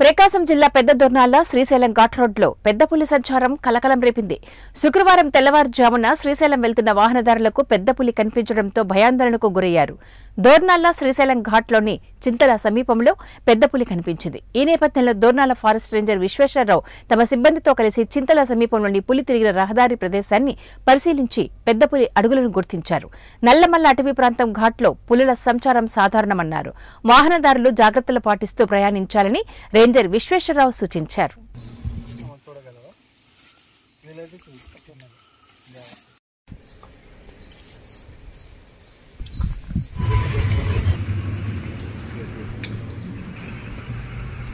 ప్రకాశం జిల్లా పెద్ద దొర్నాల శ్రీశైలం ఘాట్ రోడ్లో పెద్ద పులి సంచారం కలకలం రేపింది శుక్రవారం తెల్లవారుజామున శ్రీశైలం వెళ్తున్న వాహనదారులకు పెద్ద పులి కనిపించడంతో భయాందోళనకు గురయ్యారు దోర్నాల శ్రీశైలం ఘాట్లోని చింతల సమీపంలో పెద్ద పులి కనిపించింది ఈ నేపథ్యంలో దోర్నాల ఫారెస్ట్ రేంజర్ విశ్వేశ్వరరావు తమ సిబ్బందితో కలిసి చింతల సమీపంలోని పులి తిరిగిన రహదారి ప్రదేశాన్ని పరిశీలించి పెద్ద పులి అడుగులను గుర్తించారు నల్లమల్ల అటవీ ప్రాంతం ఘాట్లో పులుల సంచారం సాధారణమన్నారు వాహనదారులు జాగ్రత్తలు పాటిస్తూ ప్రయాణించాలని రేంజర్ విశ్వేశ్వరరావు సూచించారు